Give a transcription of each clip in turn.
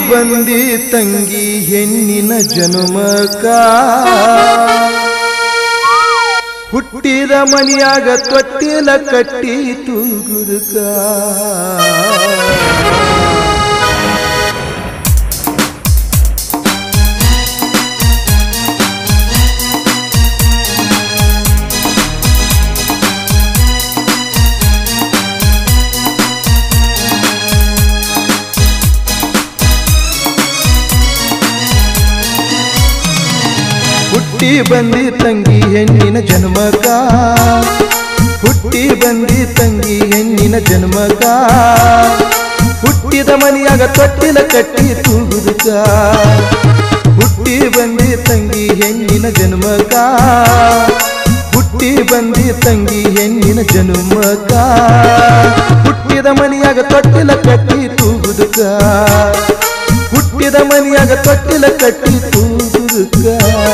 ಬಂದಿ ತಂಗಿ ಹೆಣ್ಣಿನ ಜನುಮಕ ಹುಟ್ಟಿದ ಮನಿಯಾಗ ತೊಟ್ಟಿಲ ಕಟ್ಟಿ ತೂಗುದಕ ಹುಟ್ಟಿ ಬಂದಿ ತಂಗಿ ಹೆಣ್ಣಿನ ಜನ್ಮಕ ಹುಟ್ಟಿ ಬಂದಿ ತಂಗಿ ಹೆಣ್ಣಿನ ಜನ್ಮಕ ಹುಟ್ಟಿದ ಮನಿಯಾಗ ತೊಟ್ಟಿಲ ಕಟ್ಟಿ ತೂಗುದಕ ಹುಟ್ಟಿ ಬಂದಿ ತಂಗಿ ಹೆಣ್ಣಿನ ಜನ್ಮಕ ಹುಟ್ಟಿ ಬಂದಿ ತಂಗಿ ಹೆಣ್ಣಿನ ಜನ್ಮಕ ಹುಟ್ಟಿದ ಮನಿಯಾಗ ತೊಟ್ಟಿಲ ಕಟ್ಟಿ ತೂಗುದಕ ಹುಟ್ಟಿದ ಮನಿಯಾಗ ತೊಟ್ಟಿಲ ಕಟ್ಟಿ ತೂಗುದಕ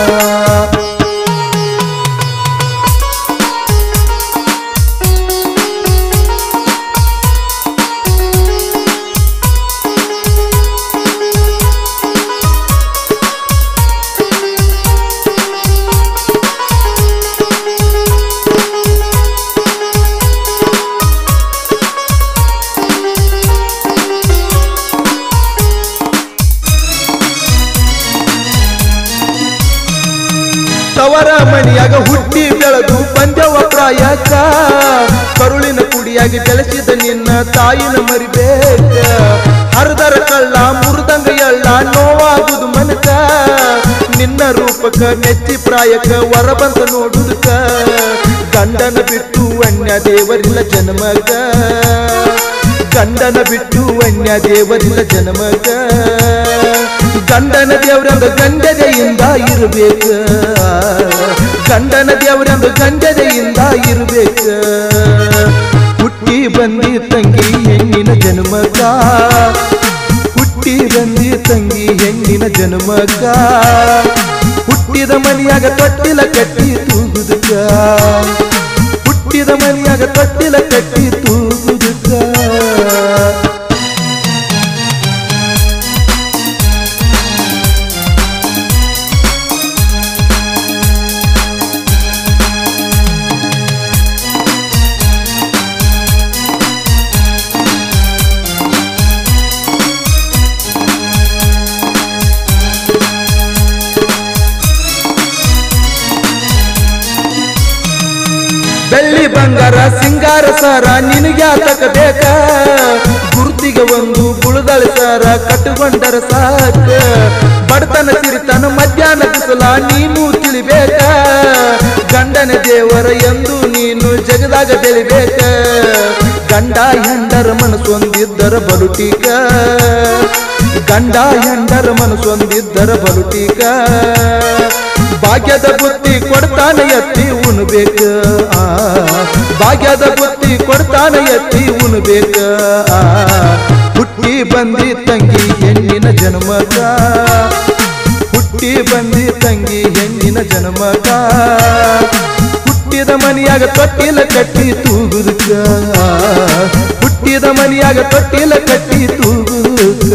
ತವರ ಮಣಿಯಾಗ ಹುಟ್ಟಿ ಬೆಳೆದು ಬಂದೆವ ಪ್ರಾಯಕ ಕರುಳಿನ ಕುಡಿಯಾಗಿ ಬೆಳೆಸಿದ ನಿನ್ನ ತಾಯಿನ ಮರಿಬೇಕ ಹರಿದರ ಕಳ್ಳ ಮುರಿದಂಗ ಎಳ್ಳ ನೋವಾಗುದು ಮನಕ ನಿನ್ನ ರೂಪಕ ಮೆಚ್ಚಿ ಪ್ರಾಯಕ ವರ ಬಂದ ನೋಡುದಕ ಗಂಡನ ಬಿಟ್ಟು ಅನ್ಯ ದೇವರಿಲ್ಲ ಜನ್ಮಕ ಗಂಡನ ಬಿಟ್ಟು ಅನ್ಯ ದೇವರಿಲ್ಲ ಜನ್ಮಕ ಗಂಡನ ದೇವರಂದ ಗಂಡದೆಯಿಂದ ಇರಬೇಕ ಗಂಡನ ದೇವರಂದ ಗಂಡದೆಯಿಂದ ಇರಬೇಕ ಹುಟ್ಟಿ ಬಂದಿ ತಂಗಿ ಹೆಣ್ಣಿನ ಜನ್ಮಕ ಹುಟ್ಟಿ ಬಂದಿ ತಂಗಿ ಹೆಣ್ಣಿನ ಜನ್ಮಕ ಹುಟ್ಟಿದ ಮನಿಯಾಗ ತೊಟ್ಟಿಲ ಕಟ್ಟಿ ತೂಗುದಕ ಹುಟ್ಟಿದ ಮನಿಯಾಗ ತೊಟ್ಟಿಲ ಕಟ್ಟಿ ತೂಗುದಕ ಬೆಳ್ಳಿ ಬಂಗಾರ ಸಿಂಗಾರ ಸಾರ ನಿನಗ್ಯಾತಕ ಬೇಕ ಗುರುತಿಗೆ ಒಂದು ಬುಳದಳ ಸಾರ ಕಟ್ಟುಕೊಂಡರ ಸಾಕ ಬಡತನ ಸಿರಿತನ ಮಧ್ಯಾಹ್ನ ಬಿಸಲ ನೀನು ತಿಳಿಬೇಕ ಗಂಡನ ದೇವರ ಎಂದು ನೀನು ಜಗದಾಗ ಬೆಳಿಬೇಕ ಗಂಡ ಹೆಂಡರ ಮನಸ್ಸೊಂದಿದ್ದರ ಬಲುಟೀಕ ಗಂಡ ಹೆಂಡರ ಮನಸ್ಸೊಂದಿದ್ದರ ಬಲುಟೀಕ ಭಾಗ್ಯದ ಬುತ್ತಿ ಕೊಡ್ತಾನ ಎತ್ತಿ ಉಣ್ಬೇಕ ಆ, ಭಾಗ್ಯದ ಬುತ್ತಿ ಕೊಡ್ತಾನ ಎತ್ತಿ ಉಣ್ಬೇಕ ಆ, ಹುಟ್ಟಿ ಬಂದಿ ತಂಗಿ ಹೆಣ್ಣಿನ ಜನ್ಮಕ ಹುಟ್ಟಿ ಬಂದಿ ತಂಗಿ ಹೆಣ್ಣಿನ ಜನ್ಮಕ ಹುಟ್ಟಿದ ಮನಿಯಾಗ ತೊಟ್ಟಿಲ ಕಟ್ಟಿ ತೂಗುದಕ ಹುಟ್ಟಿದ ಮನಿಯಾಗ ತೊಟ್ಟಿಲ ಕಟ್ಟಿ ತೂಗುದಕ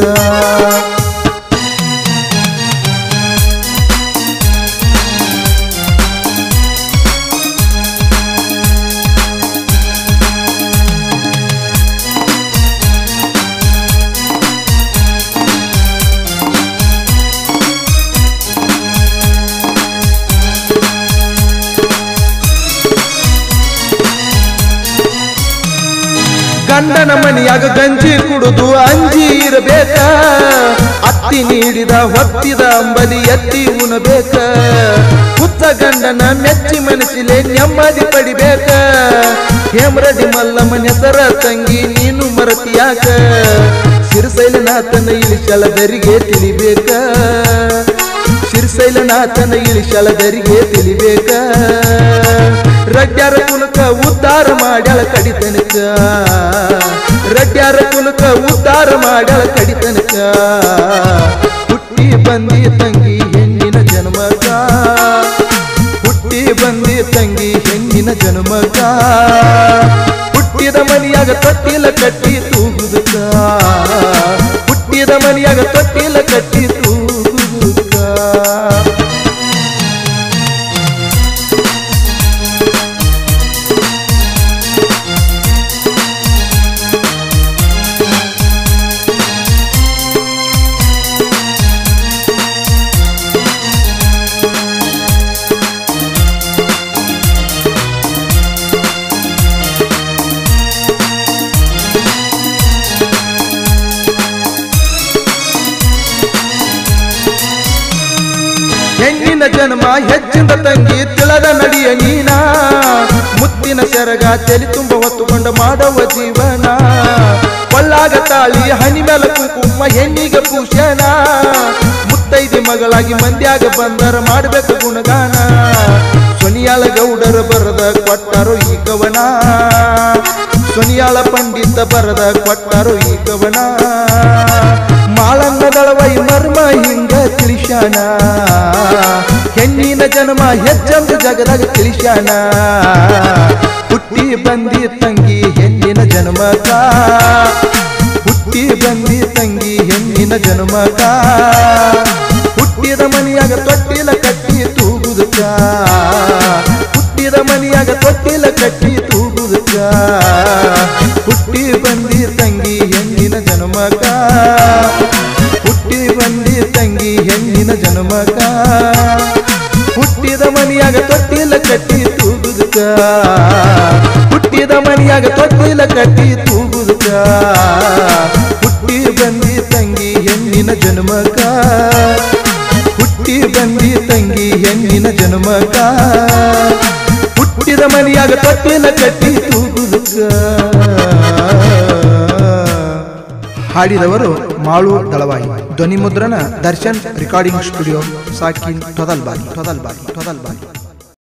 ಗಂಡನ ಮನಿಯಾಗ ಗಂಜಿ ಕುಡುದು ಅಂಜಿ ಇರಬೇಕ ಅತ್ತಿ ನೀಡಿದ ಹೊತ್ತಿದ ಅಂಬಲಿ ಎತ್ತಿ ಉಣಬೇಕ ಹುತ್ತ ಗಂಡನ ಮೆಚ್ಚಿ ಮನಸ್ಸಿಲೆ ನೆಮ್ಮದಿ ಪಡಿಬೇಕ ಹೇಮರಡಿ ಮಲ್ಲಮ್ಮನ ಹೆಸರ ತಂಗಿ ನೀನು ಮರತಿಯಾಕ ಸಿರಿಸೈಲನಾಥನ ಇಳಿಸಳದರಿಗೆ ತಿಳಿಬೇಕ ಶಿರ್ಸೈಲನಾಥನ ಇಳಿಸಳದರಿಗೆ ತಿಳಿಬೇಕ ರಡ್ಯಾರ ಕುಲಕ ಉದ್ಧಾರ ಮಾಡ್ಯಾಳ ಕಡಿತನಕ ರಡ್ಯಾರ ಕುಲಕ ಉದ್ಧಾರ ಮಾಡ್ಯಾಳ ಕಡಿತನಕ ಹುಟ್ಟಿ ಬಂದಿ ತಂಗಿ ಹೆಣ್ಣಿನ ಜನ್ಮಕ ಹುಟ್ಟಿ ಬಂದಿ ತಂಗಿ ಹೆಣ್ಣಿನ ಜನ್ಮಕ ಹುಟ್ಟಿದ ಮನಿಯಾಗ ತೊಟ್ಟಿಲ ಕಟ್ಟಿ ತೂಗುದಕ ಹುಟ್ಟಿದ ಹುಟ್ಟಿದ ಮನಿಯಾಗ ತೊಟ್ಟಿಲ ಕಟ್ಟಿ ತೂಗುದುಕ ಹೆಣ್ಣಿನ ಜನ್ಮ ಹೆಚ್ಚಿಂದ ತಂಗಿ ತಿಳದ ನಡಿಯ ನೀನ ಮುತ್ತಿನ ಸೆರಗ ತಲೆ ತುಂಬ ಹೊತ್ತುಕೊಂಡ ಮಾಡುವ ಜೀವನ ಕೊಳ್ಳಾಗ ತಾಳಿ ಹನಿ ಮೇಲೆ ಕುಂಕುಮ ಹೆಣ್ಣಿಗೆ ಭೂಷಣ ಮುತ್ತೈದಿ ಮಗಳಾಗಿ ಮಂದ್ಯಾಗ ಬಂದರ ಮಾಡಬೇಕು ಗುಣಗಾನ ಸೊನಿಯಾಳ ಗೌಡರ ಬರದ ಕೊಟ್ಟರು ಈ ಕವನ ಸೊನಿಯಾಳ ಪಂಡಿತ ಬರದ ಕೊಟ್ಟರು ಈ ಕವನ ಮಾಳನ್ನ ದಳವೈ ಮರ್ಮ ಹಿಂಗ ತಿಳಿಸ್ಯಾನ ಹೆಣ್ಣಿನ ಜನ್ಮ ಹೆಚ್ಚಂದು ಜಗದಾಗ ತಿಳಿಸ್ಯಾನ ಹುಟ್ಟಿ ಬಂದಿ ತಂಗಿ ಹೆಣ್ಣಿನ ಜನ್ಮಕ ಹುಟ್ಟಿ ಬಂದಿ ತಂಗಿ ಹೆಣ್ಣಿನ ಜನ್ಮಕ ಹುಟ್ಟಿದ ಮನಿಯಾಗ ತೊಟ್ಟಿಲ ಕಟ್ಟಿ ತೂಗುದಕ್ಕ ಹುಟ್ಟಿದ ಮನಿಯಾಗ ತೊಟ್ಟಿಲ ಕಟ್ಟಿ ತೂಗುದಕ್ಕ ಹುಟ್ಟಿ ಬಂದಿ ತಂಗಿ ಹೆಣ್ಣಿನ ಜನ್ಮಕ ಹುಟ್ಟಿ ಬಂದಿ ತಂಗಿ ಹೆಣ್ಣಿನ ಜನ್ಮಕ ಹುಟ್ಟಿದ ಮನಿಯಾಗ ತೊಟ್ಟಿಲ ಕಟ್ಟಿ ತೂಗುದಕ್ಕ ಹುಟ್ಟಿದ ಮನಿಯಾಗ ತೊಟ್ಟಿಲ ಕಟ್ಟಿ ತೂಗುದಕ್ಕ ಹುಟ್ಟಿ ಬಂದಿ ತಂಗಿ ಹೆಣ್ಣಿನ ಜನ್ಮಕ ಹುಟ್ಟಿ ಬಂದಿ ತಂಗಿ ಹೆಣ್ಣಿನ ಜನ್ಮಕ ಹುಟ್ಟಿದ ಮನಿಯಾಗ ತೊಟ್ಟಿಲ ಕಟ್ಟಿ ತೂಗುದಕ್ಕ ಹಾಡಿದವರು ಮಾಳು ದಳವಾಯಿ ಧ್ವನಿ ಮುದ್ರಣ ದರ್ಶನ್ ರೆಕಾರ್ಡಿಂಗ್ ಸ್ಟುಡಿಯೋ ಸಾಕಿನ್ ಟೊದಲ್ಬಾಗಿ ಟೊದಲ್ಬಾಗಿ ಟೊದಲ್ಬಾಗಿ